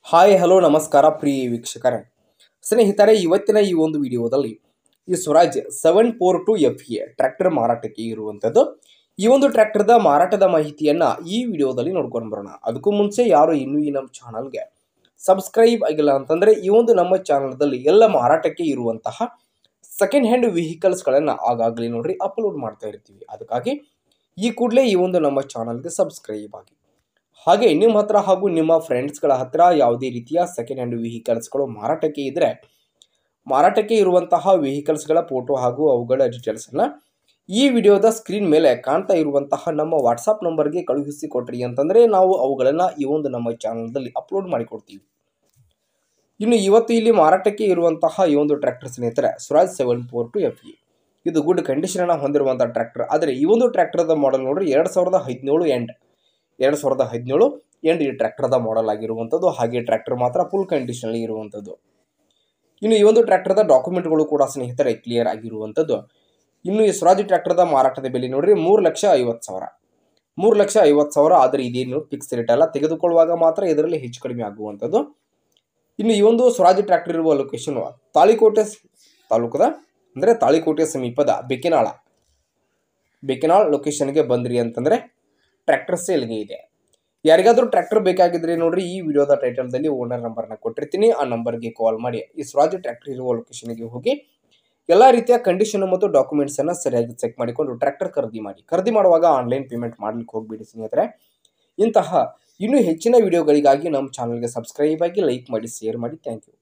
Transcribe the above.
hi hello ನಮಸ್ಕಾರ ಪ್ರಿಯ ವೀಕ್ಷಕರೇ ಸ್ನೇಹಿತರೆ ಇವತ್ತಿನ ಈ ಒಂದು ವಿಡಿಯೋದಲ್ಲಿ ಈ Swaraj seven four two F E tractor ಮಾರಾಟಕ್ಕೆ ಇರುವಂಥದ್ದು ಈ ಒಂದು ಟ್ರ್ಯಾಕ್ಟರ್ದ ಮಾರಾಟದ ಮಾಹಿತಿಯನ್ನು ಈ ವಿಡಿಯೋದಲ್ಲಿ ನೋಡ್ಕೊಂಡು ಬರೋಣ ಅದಕ್ಕೂ ಮುಂಚೆ ಯಾರು ಇನ್ನೂ ಈ ನಮ್ಮ ಚಾನಲ್ಗೆ ಸಬ್ಸ್ಕ್ರೈಬ್ ಆಗಿಲ್ಲ ಅಂತಂದರೆ ಈ ಒಂದು ನಮ್ಮ ಚಾನಲ್ದಲ್ಲಿ ಎಲ್ಲ ಮಾರಾಟಕ್ಕೆ ಇರುವಂತಹ ಸೆಕೆಂಡ್ ಹ್ಯಾಂಡ್ ವೆಹಿಕಲ್ಸ್ಗಳನ್ನು ಆಗಾಗಲೇ ನೋಡ್ರಿ ಅಪ್ಲೋಡ್ ಮಾಡ್ತಾ ಇರ್ತೀವಿ ಅದಕ್ಕಾಗಿ ಈ ಕೂಡಲೇ ಈ ಒಂದು ನಮ್ಮ ಚಾನಲ್ಗೆ ಸಬ್ಸ್ಕ್ರೈಬ್ ಆಗಿ ಹಾಗೆ ನಿಮ್ಮ ಹತ್ರ ಹಾಗೂ ನಿಮ್ಮ ಫ್ರೆಂಡ್ಸ್ಗಳ ಹತ್ರ ಯಾವುದೇ ರೀತಿಯ ಸೆಕೆಂಡ್ ಹ್ಯಾಂಡ್ ವೆಹಿಕಲ್ಸ್ಗಳು ಮಾರಾಟಕ್ಕೆ ಇದ್ದರೆ ಮಾರಾಟಕ್ಕೆ ಇರುವಂತಹ ವೆಹಿಕಲ್ಸ್ಗಳ ಫೋಟೋ ಹಾಗೂ ಅವುಗಳ ಡೀಟೇಲ್ಸನ್ನು ಈ ವಿಡಿಯೋದ ಸ್ಕ್ರೀನ್ ಮೇಲೆ ಕಾಣ್ತಾ ಇರುವಂತಹ ನಮ್ಮ ವಾಟ್ಸಪ್ ನಂಬರ್ಗೆ ಕಳುಹಿಸಿ ಕೊಟ್ರಿ ಅಂತಂದರೆ ನಾವು ಅವುಗಳನ್ನು ಈ ಒಂದು ನಮ್ಮ ಚಾನಲ್ದಲ್ಲಿ ಅಪ್ಲೋಡ್ ಮಾಡಿಕೊಡ್ತೀವಿ ಇನ್ನು ಇವತ್ತು ಇಲ್ಲಿ ಮಾರಾಟಕ್ಕೆ ಇರುವಂತಹ ಈ ಒಂದು ಟ್ರ್ಯಾಕ್ಟರ್ ಸ್ನೇಹಿತರೆ Swaraj seven four two F E ಇದು ಗುಡ್ ಕಂಡೀಷನನ್ನು ಹೊಂದಿರುವಂಥ ಟ್ರ್ಯಾಕ್ಟರ್ ಆದರೆ ಈ ಒಂದು ಟ್ರ್ಯಾಕ್ಟರ್ದ ಮಾಡೆಲ್ ನೋಡ್ರಿ ಎರಡು ಸಾವಿರದ ಹದಿನೇಳು ಎಂಡ್ ಎರಡು ಸಾವಿರದ ಹದಿನೇಳು ಎಂಡ್ ಈ ಟ್ರ್ಯಾಕ್ಟರ್ದ ಮಾಡೆಲ್ ಆಗಿರುವಂಥದ್ದು ಹಾಗೆ ಟ್ರ್ಯಾಕ್ಟರ್ ಮಾತ್ರ ಫುಲ್ ಕಂಡೀಷನಲ್ಲಿ ಇರುವಂಥದ್ದು ಇನ್ನು ಈ ಒಂದು ಟ್ರ್ಯಾಕ್ಟರ್ದ ಡಾಕ್ಯುಮೆಂಟ್ಗಳು ಕೂಡ ಸ್ನೇಹಿತರೆ ಕ್ಲಿಯರ್ ಆಗಿರುವಂಥದ್ದು ಇನ್ನು ಈ ಸ್ವರಾಜ್ ಟ್ರ್ಯಾಕ್ಟರ್ದ ಮಾರಾಟದ ಬೆಲೆ ನೋಡ್ರಿ ಮೂರು ಲಕ್ಷ ಐವತ್ತು ಸಾವಿರ ಮೂರು ಲಕ್ಷ ಐವತ್ತು ಸಾವಿರ ಆದರೆ ಇದೇನು ಫಿಕ್ಸ್ ರೇಟ್ ಅಲ್ಲ ತೆಗೆದುಕೊಳ್ಳುವಾಗ ಮಾತ್ರ ಇದರಲ್ಲಿ ಹೆಚ್ಚು ಕಡಿಮೆ ಆಗುವಂಥದ್ದು ಇನ್ನು ಈ ಒಂದು ಸ್ವರಾಜ್ ಟ್ರ್ಯಾಕ್ಟರ್ ಇರುವ ಲೊಕೇಶನ್ ತಾಳಿಕೋಟೆ ಸ್- ತಾಲೂಕದ ಅಂದರೆ ತಾಳಿಕೋಟೆ ಸಮೀಪದ ಬೆಕ್ಕಿನಾಳ ಬೆಕ್ಕಿನಾಳ್ ಲೊಕೇಶನ್ಗೆ ಬಂದ್ರಿ ಅಂತಂದರೆ ಟ್ರ್ಯಾಕ್ಟರ್ ಸೇಲ್ಗೆ ಇದೆ ಯಾರಿಗಾದ್ರೂ ಟ್ರ್ಯಾಕ್ಟರ್ ಬೇಕಾಗಿದ್ರೆ ನೋಡ್ರಿ ಈ ವಿಡಿಯೋದ ಟೈಟಲ್ದಲ್ಲಿ ಓನರ್ ನಂಬರ್ನ ಕೊಟ್ಟಿರ್ತೀನಿ ಆ ನಂಬರ್ಗೆ ಕಾಲ್ ಮಾಡಿ ಈ ಸ್ವರಾಜ್ ಟ್ರ್ಯಾಕ್ಟರ್ ಇರುವ ಲೊಕೇಶನ್ಗೆ ಹೋಗಿ ಎಲ್ಲ ರೀತಿಯ ಕಂಡೀಷನ್ ಮತ್ತು ಡಾಕ್ಯುಮೆಂಟ್ಸನ್ನು ಸರಿಯಾಗಿ ಚೆಕ್ ಮಾಡಿಕೊಂಡು ಟ್ರ್ಯಾಕ್ಟರ್ ಖರೀದಿ ಮಾಡಿ ಖರೀದಿ ಮಾಡುವಾಗ ಆನ್ಲೈನ್ ಪೇಮೆಂಟ್ ಮಾಡ್ಲಿಕ್ಕೆ ಹೋಗ್ಬಿಡಿ ಸ್ನೇಹಿತರೆ ಇಂತಹ ಇನ್ನೂ ಹೆಚ್ಚಿನ ವಿಡಿಯೋಗಳಿಗಾಗಿ ನಮ್ಮ ಚಾನಲ್ಗೆ ಸಬ್ಸ್ಕ್ರೈಬ್ ಆಗಿ ಲೈಕ್ ಮಾಡಿ ಶೇರ್ ಮಾಡಿ ಥ್ಯಾಂಕ್ ಯು